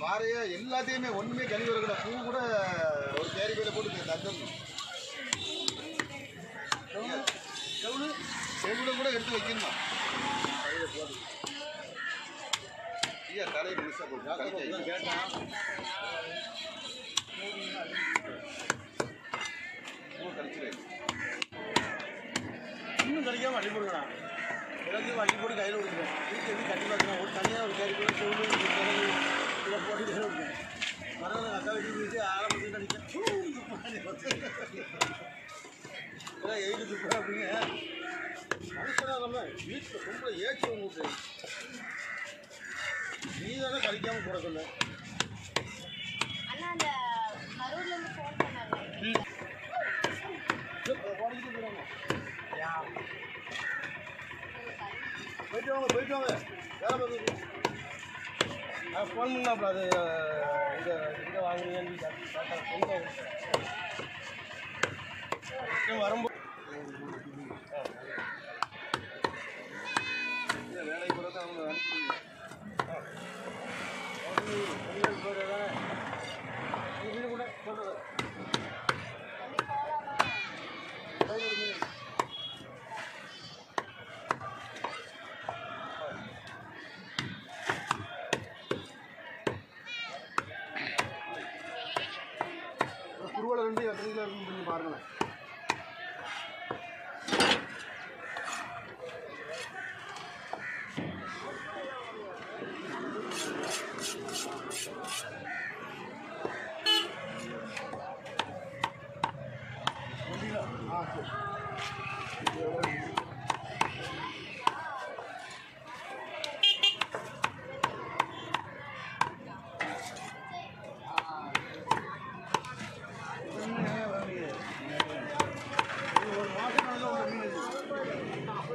பாறையை எல்லாத்தையுமே ஒண்ணுமே கழிவு இருக்கிற பூ கூட ஒரு கேரி பையில போட்டு தந்தம் செவுடு செவுடு கூட எடுத்து வைக்கணுமா ஐயா தலையை முழுசா போட்டு கழிச்சு கேட்டான் பூ கழிச்சிரு இன்னும் கிடைக்காம அள்ளி போடுங்கண்ணா எல்லாத்தையும் அள்ளி போட்டு கையில் கொடுக்குறேன் வீட்டு எப்படி கட்டி பார்க்கணும் ஒரு தனியாக ஒரு கேரி கூட செவ்வளோ கிழங்கு இதை போட்டு கையில் கொடுக்குறேன் மறுநாள் அக்கா வீட்டுக்கு போயிட்டு ஆரம்பத்தில் அடிக்க இதெல்லாம் எழுதி துப்புறா அப்படிங்க மனுஷனா நம்ம வீட்டில் ரொம்ப ஏற்றி விட்டு நீ தானே கழிக்காமல் போட சொன்ன அண்ணா அந்த கரூர்ல இருந்து ஃபோன் பண்ணாங்க போடிக்கிட்டு போகிறாங்க போயிட்டு வாங்க போயிட்டு வாங்க வேலை பார்த்து ஃபோன் பண்ணாப்புல அது இங்கே இங்கே வாங்குறீங்கன்னு டாட்டா சொந்த வரும்போது இல்ல, வேலைக்கு போகிறத அவங்க அனுப்பிடுங்க வீடு கூட சொல்கிறது குருவலை ரெண்டு எத்தனை கிலோ இருக்குன்னு கொஞ்சம் பாருங்களேன் ஆ சரி ஒரு மாதம் நல்ல ஒரு மீன் இது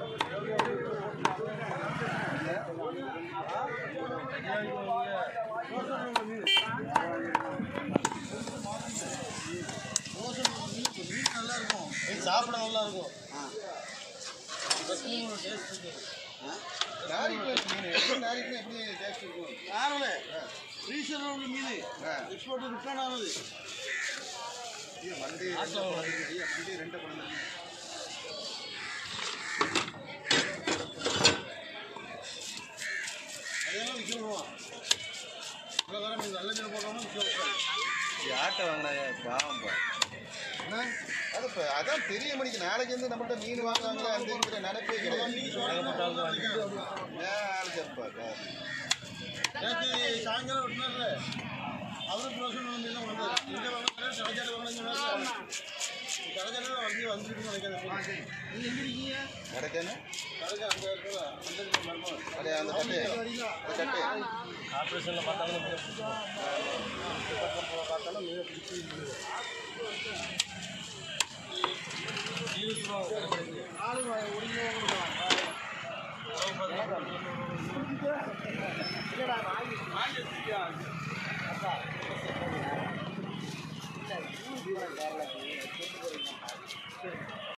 சாப்பிட நல்லா இருக்கும் நாரிக்கு மீன் எப்படி நாரிக்கு எப்படி டேஸ்ட் இருக்கும் யாருமே ஃப்ரீசரில் உள்ள மீன் ஆ. எக்ஸ்போர்ட் ரிட்டர்ன் ஆனது ஐயா, வண்டி ரெண்டு குழந்தை. ஐயா, வண்டி ரெண்டு குழந்தை. அதெல்லாம் விற்க விடுவான் இவ்வளோ காரம் மீன் நல்ல மீன் போட்டோம்னா விற்க விடுவான் ஆட்டை வாங்கினாயா பாவம்பா என்ன அது இப்போ அதான் பெரிய மணிக்கு நாளைக்கு வந்து நம்மள்ட்ட மீன் வாங்குவாங்களே அப்படிங்கிற நினைப்பே கிடையாது ஏன் ஆள் கேட்பா நேற்று சாயங்காலம் விட்டுனார்ல அவரும் ப்ரோசன் வந்து என்ன வந்தார் எங்கே வாங்கினா கடைச்சாலை வாங்கினா கடைச்சாலை வந்து வந்துருக்குன்னு நினைக்கிறேன் நீங்கள் எங்கே இருக்கீங்க நடக்கேன்னு கடைக்கு அங்கே இருக்கிற அந்த மர்மம் அப்படியே அந்த தட்டு அந்த தட்டு ஆப்ரேஷனில் பார்த்தாலும் பார்த்தாலும் மீனை பிடிச்சி ஆளு ஒடிஞ்சு